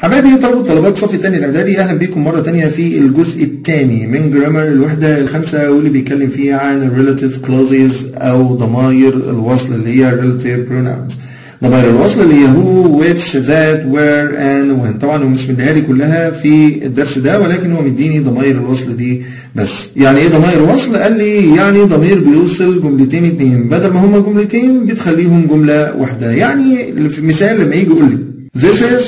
حبايبي طلبوا طلبات صف الثاني الاعدادي اهلا بيكم مره ثانيه في الجزء الثاني من جرامر الوحده الخامسه واللي بيتكلم فيها عن الريلاتيف كلوزز او ضمائر الوصل اللي هي relative pronouns ضمائر الوصل اللي هي who which that where and when طبعا هو مش مديها لي كلها في الدرس ده ولكن هو مديني ضمائر الوصل دي بس يعني ايه ضمائر وصل قال لي يعني ضمير بيوصل جملتين اتنين بدل ما هما جملتين بتخليهم جمله واحده يعني في مثال لما يجي يقول لي this is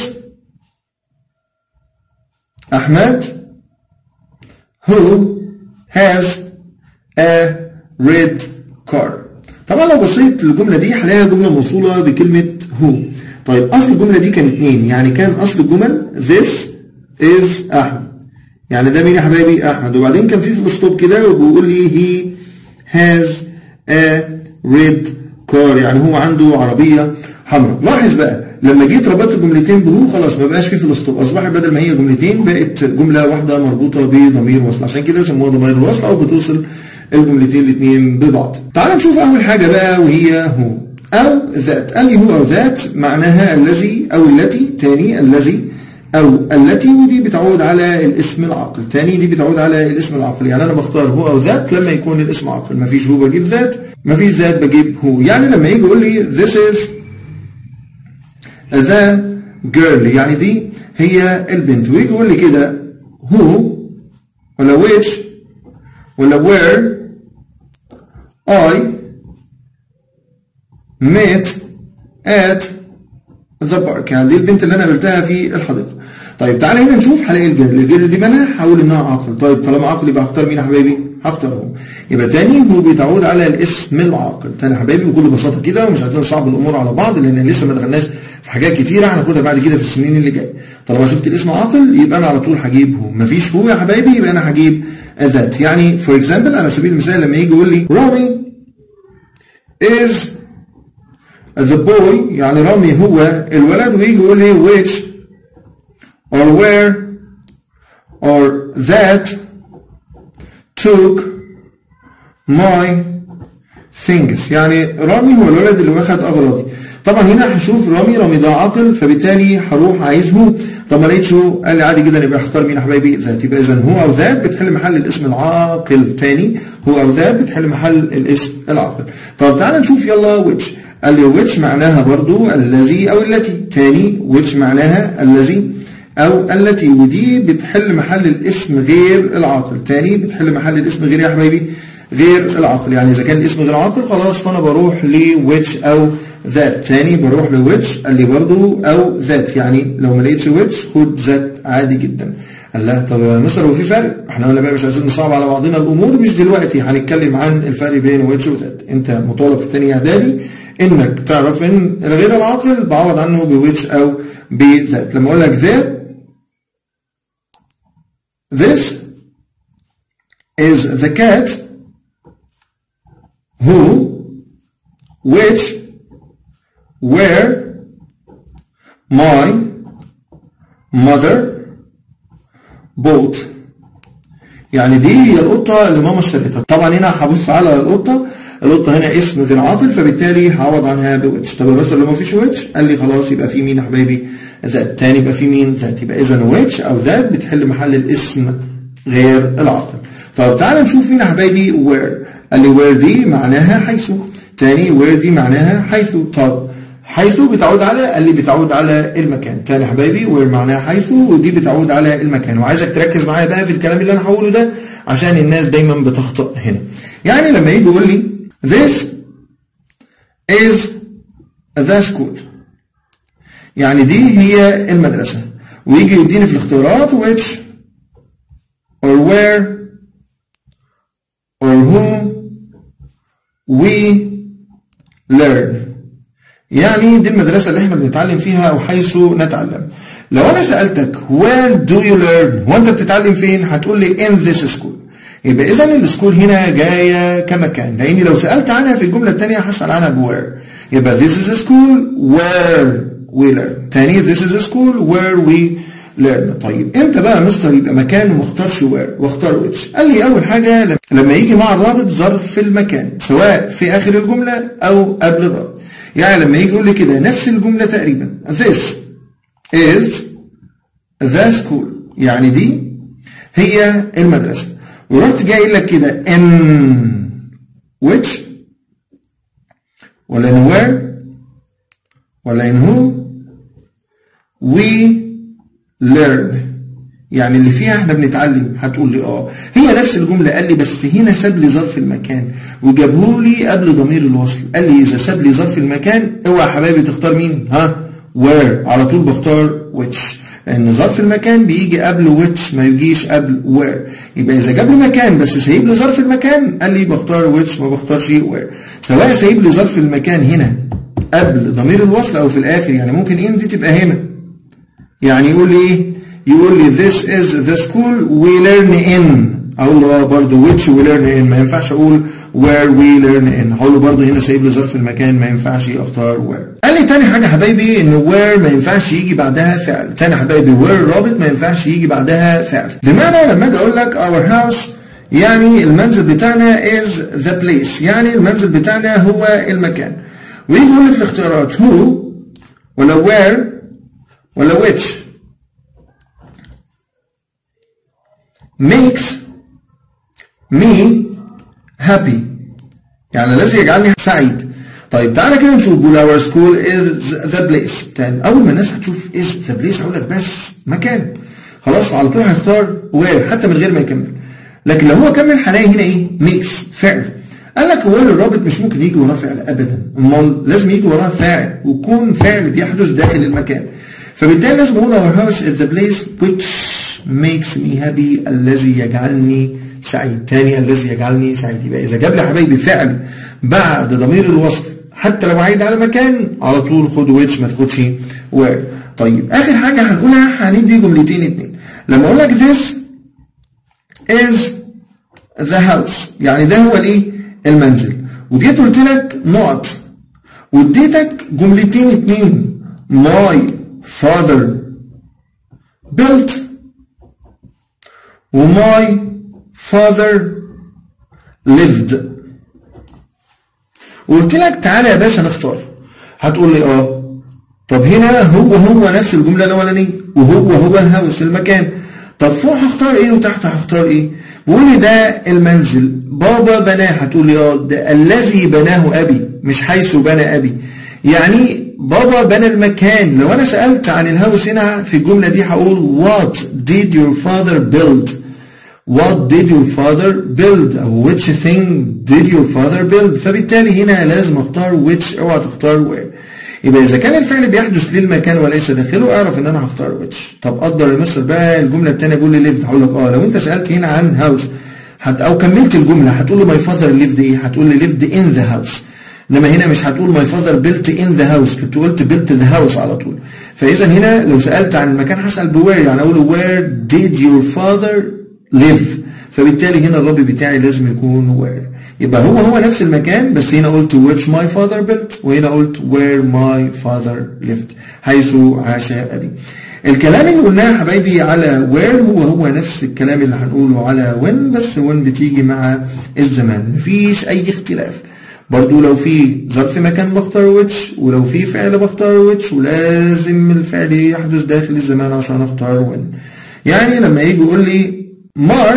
أحمد who has a red car طبعا لو بصيت للجملة دي هلاقيها جملة موصولة بكلمة who طيب أصل الجملة دي كان اتنين يعني كان أصل الجمل this is أحمد يعني ده مين يا حبايبي أحمد وبعدين كان في فول ستوب كده وبيقول لي he has a red car يعني هو عنده عربية حمراء لاحظ بقى لما جيت ربطت الجملتين بهو خلاص ما بقاش في فول ستوب اصبحت بدل ما هي جملتين بقت جمله واحده مربوطه بضمير وصل عشان كده سموها ضمير الوصل او بتوصل الجملتين الاثنين ببعض تعال نشوف اول حاجه بقى وهي هو او ذات قال لي هو او ذات معناها الذي او التي تاني الذي او التي ودي بتعود على الاسم العاقل تاني دي بتعود على الاسم العاقل يعني انا بختار هو او ذات لما يكون الاسم عاقل ما فيش هو بجيب ذات ما فيش ذات بجيب هو يعني لما يجي يقول لي this is the girl يعني دي هي البنت ويجي يقول لي كده who ولا which ولا where I met at the park يعني دي البنت اللي انا قابلتها في الحديقه طيب تعالى هنا نشوف هلاقي الجيرل الجيرل دي مالها هقول انها عاقل طيب طالما عاقل يبقى هختار مين يا حبايبي هختار هو يبقى تاني هو بتعود على الاسم العاقل تاني يا حبايبي بكل بساطه كده ومش عايزين نصعب الامور على بعض لان لسه ما دخلناش في حاجات كتيره هناخدها بعد كده في السنين اللي جايه طالما شفت الاسم عاقل يبقى انا على طول هجيب هو مفيش هو يا حبايبي يبقى انا هجيب ذات يعني فور اكزامبل على سبيل المثال لما يجي يقول لي رامي is the boy يعني رامي هو الولد ويجي يقول لي which or where or that took my things يعني رامي هو الولد اللي واخد اغراضي طبعا هنا هشوف رامي رامي ده عاقل فبالتالي هروح عايز هو طب ما لقيتش هو قال لي عادي جدا يبقى اختار مين يا حبايبي ذات يبقى اذا هو او ذات بتحل محل الاسم العاقل تاني هو او ذات بتحل محل الاسم العاقل طب تعالى نشوف يلا which قال لي which معناها برضو الذي او التي تاني which معناها الذي او التي ودي بتحل محل الاسم غير العاقل تاني بتحل محل الاسم غير يا حبايبي غير العاقل يعني اذا كان الاسم غير عاقل خلاص فانا بروح ل which او ذات تاني بروح ل which قال لي برضو او ذات يعني لو ما لقيتش which خد ذات عادي جدا قال لا طب يا مستر هو في فرق احنا قلنا بقى مش عايزين نصعب على بعضنا الامور مش دلوقتي هنتكلم عن الفرق بين which وذات انت مطالب في تاني اعدادي انك تعرف ان الغير العاقل بعوض عنه بويتش او بذات لما اقول لك ذات This is the cat who, which, where, my mother bought يعني دي هي القطة اللي ماما اشتريتها طبعا هنا هبص على القطة القطة هنا اسم غير عاطل فبالتالي هعوض عنها بويتش طب بس لو ما فيش ويتش قال لي خلاص يبقى في مين يا حبايبي ذات تاني يبقى في مين ذات يبقى اذا ويتش او ذات بتحل محل الاسم غير العاطل طب تعالى نشوف هنا حبايبي where قال لي where دي معناها حيث تاني where دي معناها حيث طب حيث بتعود على قال لي بتعود على المكان تاني حبايبي where معناها حيث ودي بتعود على المكان وعايزك تركز معايا بقى في الكلام اللي انا هقوله ده عشان الناس دايما بتخطئ هنا يعني لما يجي يقول لي this is the school يعني دي هي المدرسة ويجي يديني في الاختيارات which or where or whom we learn يعني دي المدرسة اللي احنا بنتعلم فيها أو حيث نتعلم لو أنا سألتك where do you learn وأنت بتتعلم فين هتقول لي in this school يبقى إذا السكول هنا جاية كمكان لأني لو سألت عنها في الجملة الثانية هسأل عنها بوير يبقى this is a school where we learn تاني this is a school where we learn طيب امتى بقى مستر يبقى مكان وما اختارش where واختار which قال لي اول حاجه لما يجي مع الرابط ظرف في المكان سواء في اخر الجمله او قبل الرابط يعني لما يجي يقول لي كده نفس الجمله تقريبا this is the school يعني دي هي المدرسة ورحت جاي قايل لك كده in which ولا in where ولا in who we learn يعني اللي فيها احنا بنتعلم هتقول لي اه هي نفس الجمله قال لي بس هنا ساب لي ظرف المكان وجابه لي قبل ضمير الوصل قال لي اذا ساب لي ظرف المكان اوعى يا حبايبي تختار مين ها where على طول بختار which لان ظرف المكان بيجي قبل which ما يجيش قبل where يبقى اذا جاب لي مكان بس سايب لي ظرف المكان قال لي بختار which ما بختارش where سواء سايب لي ظرف المكان هنا قبل ضمير الوصل او في الاخر يعني ممكن ان دي تبقى هنا يعني يقول لي ايه يقول لي this is the school we learn in اقول له اه برضه which we learn in ما ينفعش اقول where we learn in هقول له برضه هنا سايب لي ظرف المكان ما ينفعش اختار where قال لي تاني حاجه حبايبي ان where ما ينفعش يجي بعدها فعل تاني حبايبي where رابط ما ينفعش يجي بعدها فعل بمعنى لما اجي اقول لك our house يعني المنزل بتاعنا is the place يعني المنزل بتاعنا هو المكان ويجي يقول لي في الاختيارات who ولا where ولا which makes me happy يعني الذي يجعلني سعيد طيب تعالى كده نشوف بقول our school is the place تاني اول ما الناس هتشوف is the place اقول لك بس مكان خلاص على طول هيختار where حتى من غير ما يكمل لكن لو هو كمل هلاقي هنا ايه makes فعل قال لك هو الرابط مش ممكن يجي وراه فعل ابدا امال لازم يجي وراه فاعل ويكون فعل بيحدث داخل المكان فبالتالي لازم اقول our house is the place which makes me happy الذي يجعلني سعيد تاني الذي يجعلني سعيد يبقى اذا جاب لي حبايبي فعل بعد ضمير الوصل حتى لو عايد على مكان على طول خد which ما تاخدش where طيب اخر حاجه هنقولها هندي جملتين اتنين لما اقول لك this is the house يعني ده هو الايه المنزل وجيت قلت لك نقط واديتك جملتين اتنين my father built وماي father lived وقلت لك تعالى يا باشا نختار هتقول لي اه طب هنا هو هو نفس الجمله الاولانيه وهو هو الهاوس المكان طب فوق هختار ايه وتحت هختار ايه بيقول لي ده المنزل بابا بناه هتقول لي اه ده الذي بناه ابي مش حيث بنى ابي يعني بابا بنى المكان لو انا سالت عن الهاوس هنا في الجمله دي هقول what did your father build what did your father build او which thing did your father build فبالتالي هنا لازم اختار which اوعى تختار where يبقى اذا كان الفعل بيحدث للمكان وليس داخله اعرف ان انا هختار which طب قدر يا مستر بقى الجمله الثانيه بيقول لي lived هقول لك اه لو انت سالت هنا عن هاوس هت او كملت الجمله هتقول له my father lived ايه هتقول لي lived in the house انما هنا مش هتقول my father built in the house كنت قلت built the house على طول فاذا هنا لو سالت عن المكان هسال بوير يعني اقول له where did your father live فبالتالي هنا الرب بتاعي لازم يكون where يبقى هو هو نفس المكان بس هنا قلت which my father built وهنا قلت where my father lived حيث عاش أبي الكلام اللي قلناه يا حبايبي على where هو هو نفس الكلام اللي هنقوله على when بس when بتيجي مع الزمان مفيش أي اختلاف برضو لو في ظرف مكان بختار which ولو في فعل بختار which ولازم الفعل يحدث داخل الزمان عشان اختار when يعني لما يجي يقول لي March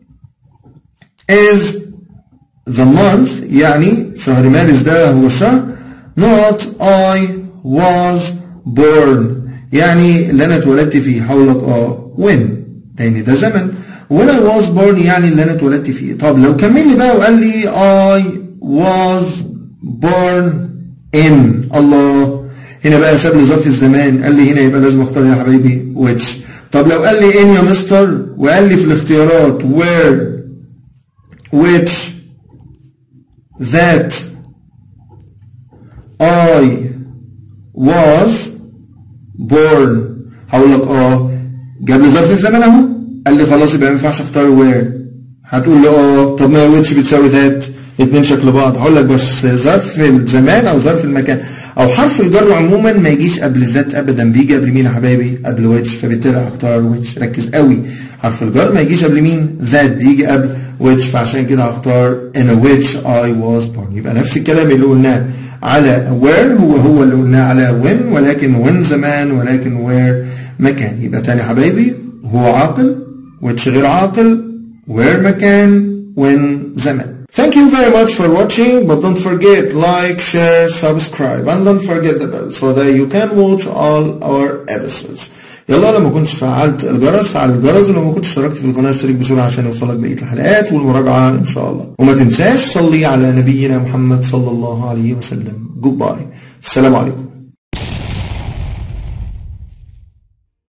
is the month يعني شهر مارس ده هو الشهر not I was born يعني اللي انا اتولدت فيه هقول لك اه when لان ده زمن when I was born يعني اللي انا اتولدت فيه طب لو كمل لي بقى وقال لي I was born in الله هنا بقى ساب لي ظرف الزمان قال لي هنا يبقى لازم اختار يا حبايبي which طب لو قال لي in يا مستر وقال لي في الاختيارات where which that I was born هقول لك اه جاب لي ظرف الزمن اهو قال لي خلاص يبقى ما ينفعش اختار where هتقول لي اه طب ما which بتساوي that اتنين شكل بعض هقول لك بس ظرف الزمان او ظرف المكان او حرف الجر عموما ما يجيش قبل ذات ابدا بيجي قبل مين يا حبايبي قبل ويتش فبالتالي هختار ويتش ركز قوي حرف الجر ما يجيش قبل مين ذات بيجي قبل which فعشان كده هختار in which I was born يبقى نفس الكلام اللي قلناه على where هو هو اللي قلناه على when ولكن when زمان ولكن where مكان يبقى تاني يا حبايبي هو عاقل which غير عاقل where مكان when زمان Thank you very much for watching but don't forget like, share, subscribe and don't forget the bell so that you can watch all our episodes يلا لو ما كنتش فعلت الجرس فعل الجرس ولو ما كنتش اشتركت في القناه اشترك بسرعه عشان يوصلك بقيه الحلقات والمراجعه ان شاء الله وما تنساش صلي على نبينا محمد صلى الله عليه وسلم جود باي السلام عليكم